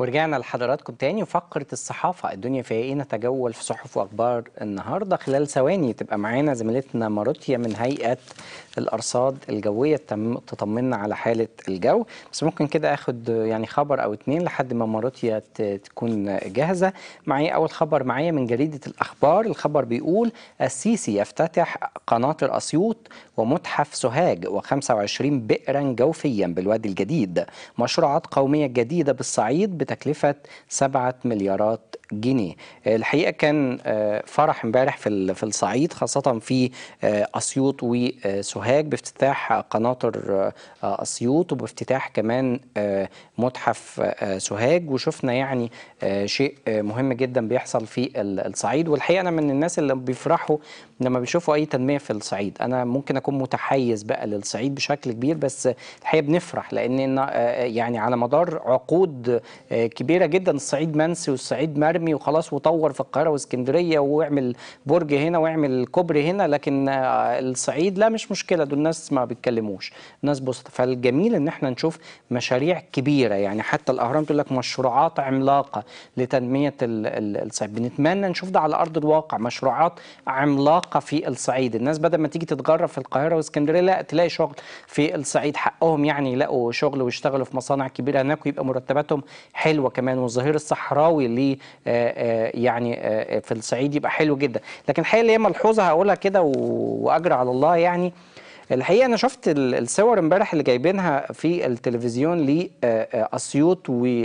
ورجعنا لحضراتكم تاني وفقرة الصحافة الدنيا فيها ايه نتجول في صحف واخبار النهارده خلال ثواني تبقى معانا زميلتنا ماروتيا من هيئة الارصاد الجوية تم- تطمنا على حالة الجو بس ممكن كده اخد يعني خبر او اتنين لحد ما ماروتيا ت- تكون جاهزة معايا اول خبر معايا من جريدة الاخبار الخبر بيقول السيسي يفتتح قناطر اسيوط ومتحف سوهاج و25 بئرا جوفيا بالوادي الجديد مشروعات قومية جديدة بالصعيد بتكلفة 7 مليارات جنيه الحقيقة كان آه، فرح امبارح في ال- في الصعيد خاصة في آه، أسيوط وسوهاج بافتتاح قناطر آه، أسيوط وبافتتاح كمان آه، متحف آه، سوهاج وشفنا يعني آه، شيء آه، مهم جدا بيحصل في ال- الصعيد والحقيقة أنا من الناس اللي بيفرحوا لما بيشوفوا أي تنمية في الصعيد أنا ممكن أكون متحيز بقى للصعيد بشكل كبير بس الحقيقة بنفرح لأن آه، يعني على مدار عقود آه، كبيرة جدا الصعيد منسي والصعيد مرمي وخلاص وطور في القاهرة واسكندرية واعمل برج هنا واعمل كوبري هنا لكن آه، الصعيد لا مش مشكلة دول الناس ما بيتكلموش الناس بسيطة فالجميل ان احنا نشوف مشاريع كبيرة يعني حتى الأهرام تقول لك مشروعات عملاقة لتنمية ال- ال- الصعيد بنتمنى نشوف ده على أرض الواقع مشروعات عملاقة في الصعيد الناس بدل ما تيجي تتغرب في القاهرة واسكندرية لا تلاقي شغل في الصعيد حقهم يعني يلاقوا شغل ويشتغلوا في مصانع كبيرة هناك ويبقى مرتباتهم حلوة كمان والظهير الصحراوي اللي آه، آه، يعني آه، في الصعيد يبقى حلو جدا لكن الحقيقة اللي هي ملحوظة هقولها كده و- وأجري على الله يعني الحقيقه انا شفت ال- الصور امبارح اللي جايبينها في التلفزيون لاسيوط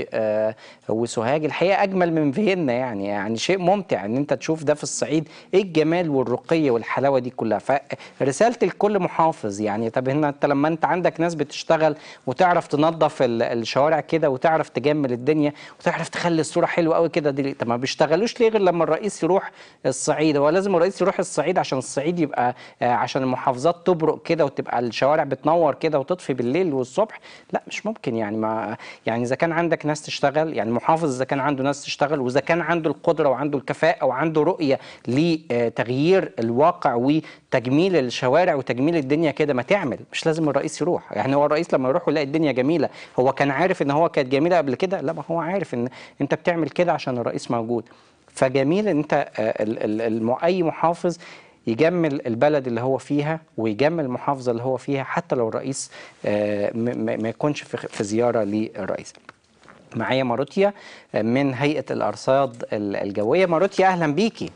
وسوهاج الحقيقه اجمل من فيينا يعني يعني شيء ممتع ان انت تشوف ده في الصعيد ايه الجمال والرقيه والحلاوه دي كلها فرسالتي لكل محافظ يعني طب هنا انت لما انت عندك ناس بتشتغل وتعرف تنظف ال- الشوارع كده وتعرف تجمل الدنيا وتعرف تخلي الصوره حلوه قوي كده دي طب ما بيشتغلوش ليه غير لما الرئيس يروح الصعيد هو لازم الرئيس يروح الصعيد عشان الصعيد يبقى آه، عشان المحافظات تبرق كده وتبقى الشوارع بتنور كده وتطفي بالليل والصبح لا مش ممكن يعني ما يعني اذا كان عندك ناس تشتغل يعني المحافظ اذا كان عنده ناس تشتغل واذا كان عنده القدره وعنده الكفاءه وعنده رؤيه لتغيير الواقع وتجميل الشوارع وتجميل الدنيا كده ما تعمل مش لازم الرئيس يروح يعني هو الرئيس لما يروح ويلاقي الدنيا جميله هو كان عارف ان هو كانت جميله قبل كده لا ما هو عارف ان انت بتعمل كده عشان الرئيس موجود فجميل ان انت آه، ال- ال- الم- اي محافظ يجمل البلد اللي هو فيها ويجمل المحافظه اللي هو فيها حتى لو الرئيس آه، م- م- ما يكونش في في زياره للرئيس. معايا ماروتيا من هيئه الارصاد ال- الجويه ماروتيا اهلا بيكي.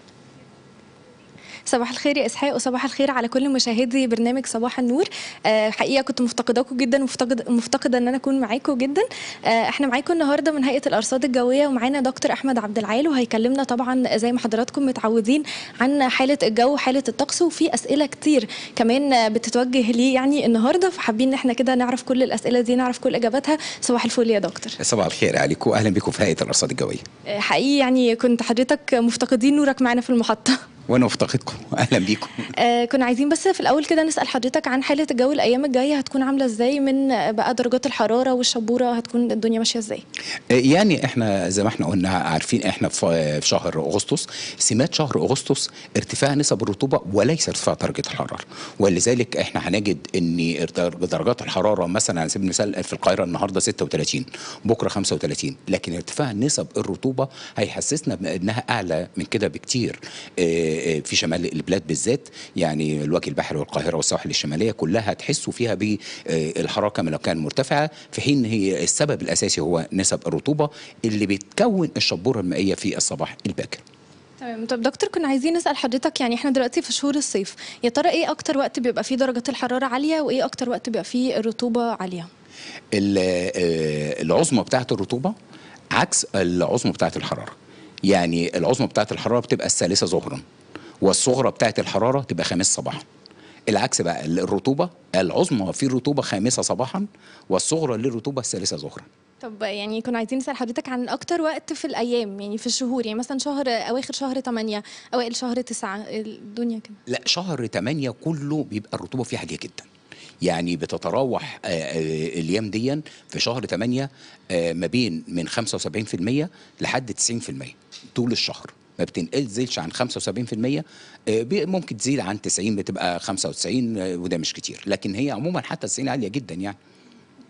صباح الخير يا اسحاق وصباح الخير على كل مشاهدي برنامج صباح النور آه حقيقه كنت مفتقداكم جدا ومفتقد مفتقده ان انا اكون معاكم جدا آه احنا معاكم النهارده من هيئه الارصاد الجويه ومعانا دكتور احمد عبد العال وهيكلمنا طبعا زي ما حضراتكم متعودين عن حاله الجو وحاله الطقس وفي اسئله كتير كمان آه، بتتوجه ليه يعني النهارده فحابين ان احنا كده نعرف كل الاسئله دي نعرف كل اجاباتها صباح الفل يا دكتور صباح الخير عليكم واهلا بكم في هيئه الارصاد الجويه آه حقيقي يعني كنت حضرتك مفتقدين نورك معانا في المحطه وانا مفتقدكم اهلا بيكم آه كنا عايزين بس في الاول كده نسال حضرتك عن حاله الجو الايام الجايه هتكون عامله ازاي من آه، بقى درجات الحراره والشبوره هتكون الدنيا ماشيه ازاي يعني احنا زي ما احنا قلنا عارفين احنا في في شهر اغسطس سمات شهر اغسطس ارتفاع نسب الرطوبه وليس ارتفاع درجه الحراره ولذلك احنا هنجد ان ارت- درجات الحراره مثلا على سبيل المثال في القاهره النهارده 36 بكره 35 لكن ارتفاع نسب الرطوبه هيحسسنا بانها اعلى من كده بكتير اه، اه، في شمال البلاد بالذات يعني الوجه البحري والقاهره والسواحل الشماليه كلها هتحسوا فيها بالحراره كما لو كان مرتفعه في حين هي السبب الاساسي هو نسب الرطوبه اللي بتكون الشبوره المائيه في الصباح الباكر تمام طب دكتور كنا عايزين نسال حضرتك يعني احنا دلوقتي في شهور الصيف يا ترى ايه اكتر وقت بيبقى فيه درجات الحراره عاليه وايه اكتر وقت بيبقى فيه الرطوبه عاليه ال- آه، العظمى بتاعت الرطوبه عكس العظمى بتاعت الحراره يعني العظمى بتاعت الحراره بتبقى الثالثه ظهرا والصغرى بتاعت الحراره تبقى خامس صباحا العكس بقى الرطوبه العظمى في الرطوبه خامسه صباحا والصغرى للرطوبه الثالثه ظهرا طب يعني كنا عايزين نسال حضرتك عن اكتر وقت في الايام يعني في الشهور يعني مثلا شهر اواخر شهر 8 اوائل شهر 9 الدنيا كده لا شهر 8 كله بيبقى الرطوبه فيه عاليه جدا يعني بتتراوح آه، آه، الايام دي في شهر 8 آه، ما بين من 75% لحد 90% طول الشهر ما بتنزلش عن 75% آه، بي- ممكن تزيد عن 90 بتبقى 95 آه، وده مش كتير لكن هي عموما حتى 90 عاليه جدا يعني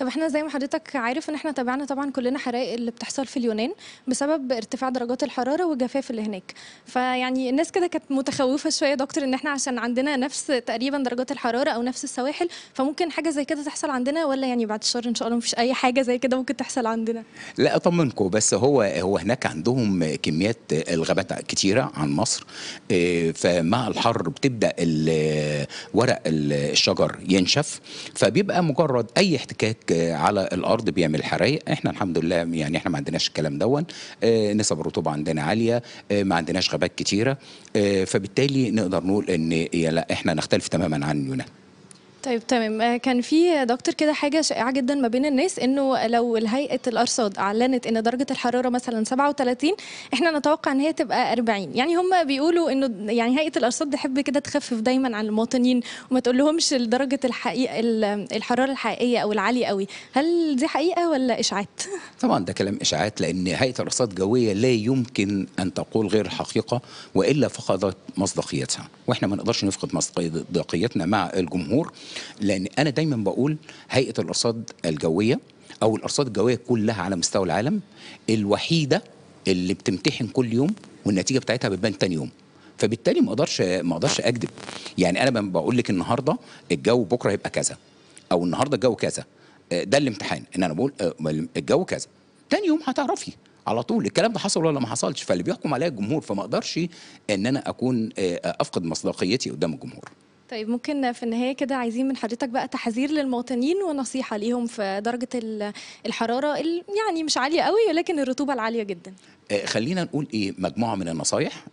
طب احنا زي ما حضرتك عارف ان احنا تابعنا طبعا كلنا حرائق اللي بتحصل في اليونان بسبب ارتفاع درجات الحراره والجفاف اللي هناك فيعني الناس كده كانت متخوفه شويه يا دكتور ان احنا عشان عندنا نفس تقريبا درجات الحراره او نفس السواحل فممكن حاجه زي كده تحصل عندنا ولا يعني بعد الشر ان شاء الله مفيش اي حاجه زي كده ممكن تحصل عندنا لا اطمنكم بس هو هو هناك عندهم كميات الغابات كتيره عن مصر إيه، فمع الحر بتبدا ال- ورق ال- الشجر ينشف فبيبقى مجرد اي احتكاك على الارض بيعمل حرايق احنا الحمد لله يعني احنا ما عندناش الكلام دون إيه، نسب الرطوبه عندنا عاليه إيه، ما عندناش غابات كتيره إيه، فبالتالي نقدر نقول ان يا لا احنا نختلف تماما عن اليونان طيب تمام آه، كان في دكتور كده حاجه شائعه جدا ما بين الناس انه لو هيئه الارصاد اعلنت ان درجه الحراره مثلا 37 احنا نتوقع ان هي تبقى 40 يعني هم بيقولوا انه يعني هيئه الارصاد تحب كده تخفف دايما عن المواطنين وما تقول لهمش درجه الحقيقه ال- الحراره الحقيقيه او العاليه قوي هل دي حقيقه ولا اشاعات طبعا ده كلام اشاعات لان هيئه الارصاد الجويه لا يمكن ان تقول غير الحقيقه والا فقدت مصداقيتها واحنا ما نقدرش نفقد مصداقيتنا مع الجمهور لان انا دايما بقول هيئه الارصاد الجويه او الارصاد الجويه كلها على مستوى العالم الوحيده اللي بتمتحن كل يوم والنتيجه بتاعتها بتبان تاني يوم فبالتالي ما اقدرش ما اقدرش اكذب يعني انا لما بقول لك النهارده الجو بكره هيبقى كذا او النهارده الجو كذا آه، ده الامتحان ان انا بقول آه، الجو كذا تاني يوم هتعرفي على طول الكلام ده حصل ولا ما حصلش فاللي بيحكم عليا الجمهور فما اقدرش ان انا اكون آه، افقد مصداقيتي قدام الجمهور طيب ممكن في النهايه كده عايزين من حضرتك بقى تحذير للمواطنين ونصيحه ليهم في درجه ال- الحراره ال- يعني مش عاليه قوي ولكن الرطوبه العاليه جدا آه، خلينا نقول ايه مجموعه من النصايح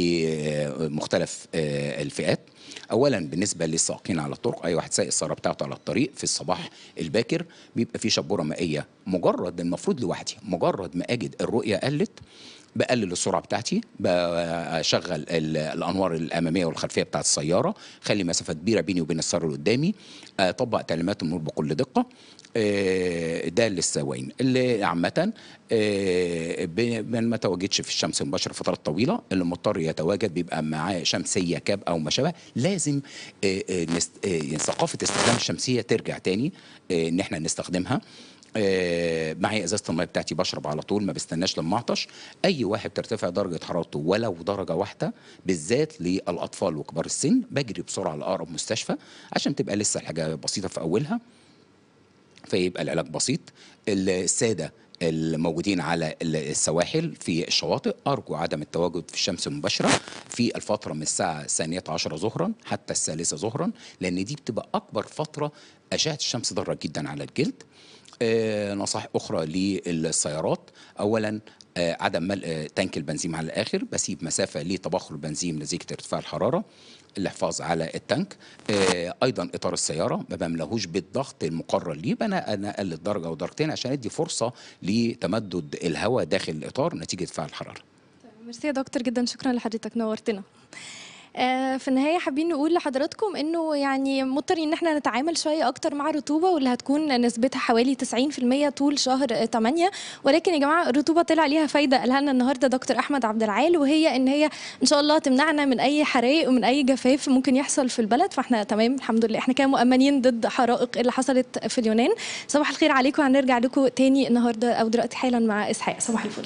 لمختلف آه، الفئات اولا بالنسبه للسائقين على الطرق اي واحد سايق السياره بتاعته على الطريق في الصباح الباكر بيبقى في شبوره مائيه مجرد المفروض لوحدي مجرد ما اجد الرؤيه قلت بقلل السرعه بتاعتي بشغل ال- الانوار الاماميه والخلفيه بتاعت السياره خلي مسافه كبيره بيني وبين السياره اللي قدامي اطبق تعليمات المرور بكل دقه آه، ده للسواقين اللي عامة آه، ب- من ما تواجدش في الشمس مباشرة فترات طويلة اللي مضطر يتواجد بيبقى معاه شمسية كاب أو ما شابه لازم آه، آه، نست- آه، ثقافة استخدام الشمسية ترجع تاني آه، إن احنا نستخدمها آه، معي ازازه الميه بتاعتي بشرب على طول ما بستناش لما اعطش اي واحد ترتفع درجه حرارته ولو درجه واحده بالذات للاطفال وكبار السن بجري بسرعه لاقرب مستشفى عشان تبقى لسه الحاجه بسيطه في اولها فيبقى العلاج بسيط الساده الموجودين على السواحل في الشواطئ أرجو عدم التواجد في الشمس المباشرة في الفترة من الساعة الثانية عشرة ظهرا حتى الثالثة ظهرا لأن دي بتبقى أكبر فترة أشعة الشمس ضارة جدا على الجلد آه، نصائح أخرى للسيارات أولا آه، عدم ملء آه، تانك البنزين على الآخر بسيب مسافة لتبخر البنزين نتيجة ارتفاع الحرارة الحفاظ على التانك آه، ايضا اطار السياره ما بملهوش بالضغط المقرر ليه انا انا اقلل درجه او درجتين عشان ادي فرصه لتمدد الهواء داخل الاطار نتيجه ارتفاع الحراره ميرسي يا دكتور جدا شكرا لحضرتك نورتنا آه، في النهاية حابين نقول لحضراتكم انه يعني مضطرين ان احنا نتعامل شوية اكتر مع الرطوبة واللي هتكون نسبتها حوالي 90% طول شهر 8 ولكن يا جماعة الرطوبة طلع ليها فايدة قالها لنا النهاردة دكتور احمد عبد العال وهي ان هي ان شاء الله تمنعنا من اي حرائق ومن اي جفاف ممكن يحصل في البلد فاحنا تمام الحمد لله احنا كده مؤمنين ضد حرائق اللي حصلت في اليونان صباح الخير عليكم هنرجع لكم تاني النهاردة او دلوقتي حالا مع اسحاق صباح الفل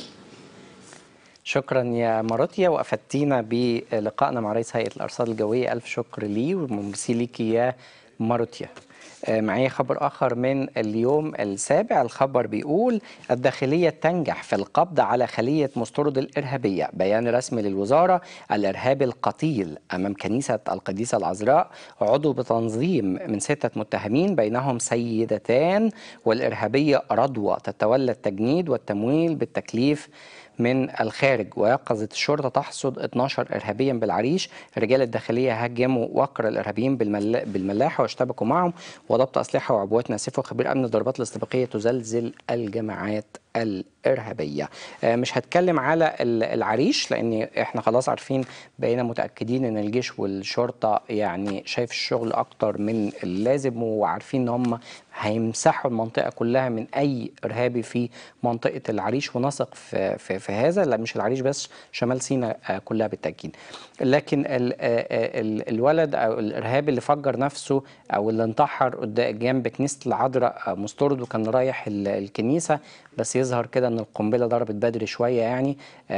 شكرا يا ماراتيا وافدتينا بلقائنا مع رئيس هيئه الارصاد الجويه الف شكر لي وميرسي ليكي يا ماراتيا آه، معايا خبر آخر من اليوم السابع الخبر بيقول الداخلية تنجح في القبض على خلية مسترد الإرهابية بيان رسمي للوزارة الإرهابي القتيل أمام كنيسة القديسة العذراء عضو بتنظيم من ستة متهمين بينهم سيدتان والإرهابية رضوى تتولى التجنيد والتمويل بالتكليف من الخارج ويقظت الشرطة تحصد 12 إرهابيا بالعريش رجال الداخلية هاجموا وقر الإرهابيين بالملا... بالملاحة واشتبكوا معهم وضبط أسلحة وعبوات ناسفة وخبير أمن الضربات الاستباقية تزلزل الجماعات الإرهابية آه، مش هتكلم على ال- العريش لأن احنا خلاص عارفين بقينا متأكدين ان الجيش والشرطة يعني شايف الشغل أكتر من اللازم وعارفين ان هم هيمسحوا المنطقة كلها من أي إرهابي في منطقة العريش ونثق في, في, في هذا لا مش العريش بس شمال سيناء آه، كلها بالتأكيد لكن ال آه، آه، ال الولد أو الإرهابي اللي فجر نفسه أو اللي انتحر قدام جنب كنيسة العذراء آه، مسترد وكان رايح ال- الكنيسة بس يظهر كده ان القنبله ضربت بدري شويه يعني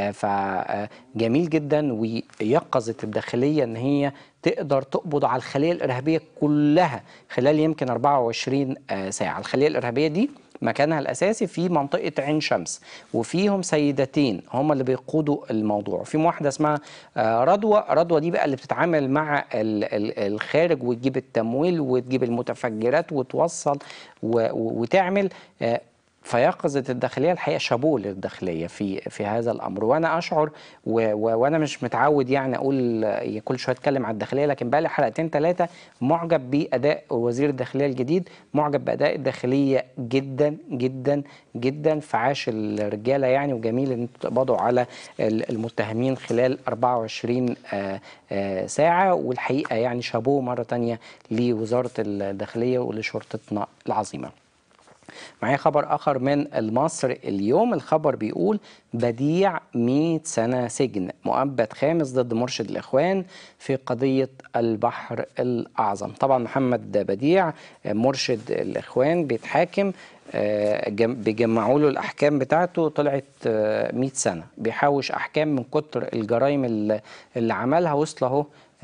فجميل جدا ويقظت الداخليه ان هي تقدر تقبض على الخليه الارهابيه كلها خلال يمكن 24 آه، ساعه الخليه الارهابيه دي مكانها الاساسي في منطقه عين شمس وفيهم سيدتين هم اللي بيقودوا الموضوع في واحده اسمها آه، رضوى رضوى دي بقى اللي بتتعامل مع ال- ال- الخارج وتجيب التمويل وتجيب المتفجرات وتوصل و- و- وتعمل آه، فيقظت الداخليه الحقيقه شابوه للداخليه في في هذا الامر وانا اشعر و و وانا مش متعود يعني اقول آه، كل شويه اتكلم على الداخليه لكن بقى لي حلقتين ثلاثه معجب باداء وزير الداخليه الجديد معجب باداء الداخليه جدا جدا جدا فعاش الرجاله يعني وجميل ان انتوا تقبضوا على ال- المتهمين خلال 24 آه، آه، ساعه والحقيقه يعني شابوه مره تانية لوزاره الداخليه ولشرطتنا العظيمه معايا خبر آخر من المصر اليوم الخبر بيقول بديع 100 سنة سجن مؤبد خامس ضد مرشد الإخوان في قضية البحر الأعظم طبعا محمد بديع مرشد الإخوان بيتحاكم آه، جم- بيجمعوا له الأحكام بتاعته طلعت آه، 100 سنة بيحوش أحكام من كتر الجرائم اللي اللي عملها وصل أهو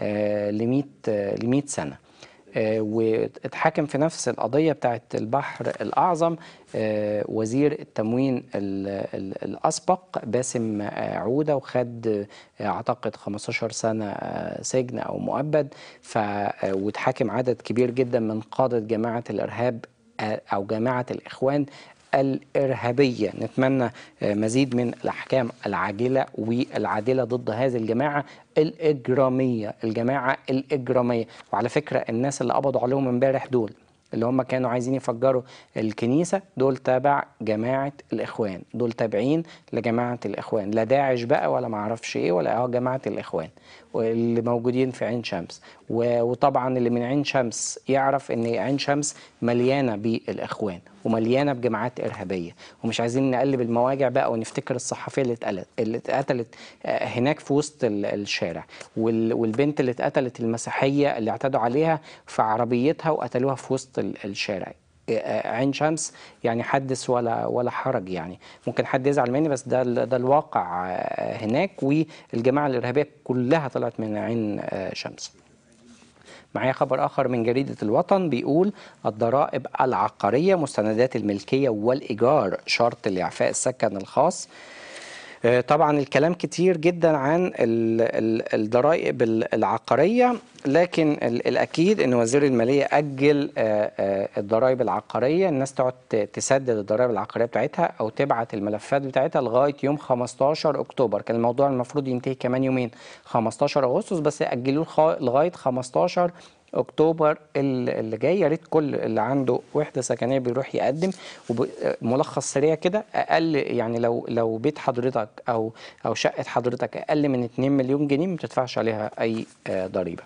ل 100 ل 100 سنة آه، واتحاكم في نفس القضية بتاعت البحر الأعظم آه، وزير التموين ال- ال- الأسبق باسم آه، عودة وخد آه، أعتقد 15 سنة آه، سجن أو مؤبد ف آه، واتحاكم عدد كبير جدا من قادة جماعة الإرهاب آه، أو جماعة الإخوان الإرهابية نتمنى آه، مزيد من الأحكام العاجلة والعادلة ضد هذه الجماعة الإجرامية الجماعة الإجرامية وعلى فكرة الناس اللي قبضوا عليهم امبارح دول اللي هم كانوا عايزين يفجروا الكنيسة دول تابع جماعة الإخوان دول تابعين لجماعة الإخوان لا داعش بقى ولا معرفش إيه ولا اه جماعة الإخوان واللي موجودين في عين شمس و- وطبعا اللي من عين شمس يعرف ان عين شمس مليانة بالإخوان ومليانة بجماعات إرهابية ومش عايزين نقلب المواجع بقى ونفتكر الصحفية اللي اتقتلت اللي اتقتلت آه، هناك في وسط ال- الشارع وال- والبنت اللي اتقتلت المسيحية اللي اعتدوا عليها في عربيتها وقتلوها في وسط ال- الشارع آه، عين شمس يعني حدث ولا ولا حرج يعني ممكن حد يزعل مني بس ده ال- ده الواقع آه، هناك والجماعه الارهابيه كلها طلعت من عين آه، شمس معايا خبر آخر من جريدة الوطن بيقول الضرائب العقارية مستندات الملكية والإيجار شرط لإعفاء السكن الخاص آه، طبعا الكلام كتير جدا عن ال- ال- الضرائب ال- العقارية لكن ال- الأكيد أن وزير المالية أجل آه، آه، الضرائب العقارية الناس تقعد ت- تسدد الضرائب العقارية بتاعتها أو تبعت الملفات بتاعتها لغاية يوم 15 أكتوبر كان الموضوع المفروض ينتهي كمان يومين 15 أغسطس بس أجلوه لخ- لغاية 15 اكتوبر ال- اللي جاي يا ريت كل اللي عنده وحده سكنيه بيروح يقدم وملخص سريع كده اقل يعني لو لو بيت حضرتك او او شقه حضرتك اقل من 2 مليون جنيه ما بتدفعش عليها اي آه، ضريبه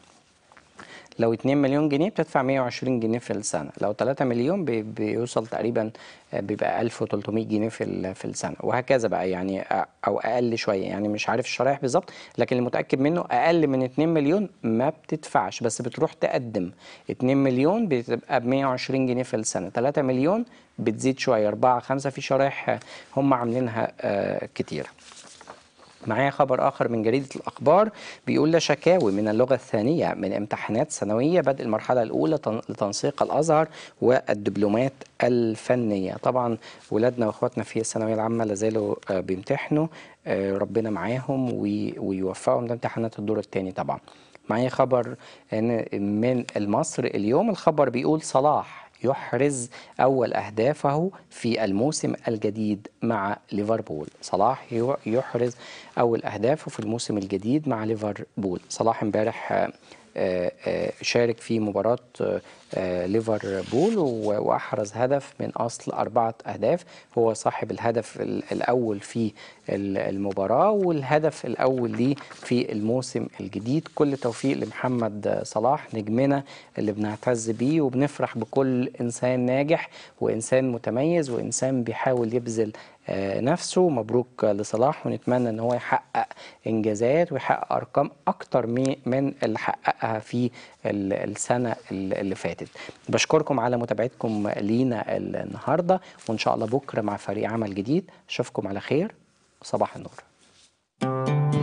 لو 2 مليون جنيه بتدفع 120 جنيه في السنه لو 3 مليون بي- بيوصل تقريبا آه، بيبقى 1300 جنيه في ال- في السنه وهكذا بقى يعني آه، او اقل شويه يعني مش عارف الشرايح بالظبط لكن المتاكد منه اقل من 2 مليون ما بتدفعش بس بتروح تقدم 2 مليون بتبقى ب 120 جنيه في السنه 3 مليون بتزيد شويه 4 5 في شرايح آه، هم عاملينها آه، كتير معايا خبر آخر من جريدة الأخبار بيقول لا شكاوي من اللغة الثانية من امتحانات سنوية بدء المرحلة الأولى تن- لتنسيق الأزهر والدبلومات الفنية طبعا ولادنا وأخواتنا في الثانوية العامة لازالوا آه، بيمتحنوا آه، ربنا معاهم وي- ويوفقهم ده امتحانات الدور الثاني طبعا معايا خبر إن- من المصر اليوم الخبر بيقول صلاح يحرز أول أهدافه في الموسم الجديد مع ليفربول صلاح يو- يحرز اول اهدافه في الموسم الجديد مع ليفربول صلاح امبارح آه، آه، آه، شارك في مباراة آه، آه، ليفربول و- وأحرز هدف من أصل أربعة أهداف هو صاحب الهدف ال- الأول في ال- المباراة والهدف الأول ليه في الموسم الجديد كل توفيق لمحمد صلاح نجمنا اللي بنعتز بيه وبنفرح بكل إنسان ناجح وإنسان متميز وإنسان بيحاول يبذل آه، نفسه مبروك لصلاح ونتمنى ان هو يحقق انجازات ويحقق ارقام اكتر مي- من اللي حققها في ال- السنه ال- اللي فاتت بشكركم على متابعتكم لينا النهارده وان شاء الله بكره مع فريق عمل جديد اشوفكم على خير صباح النور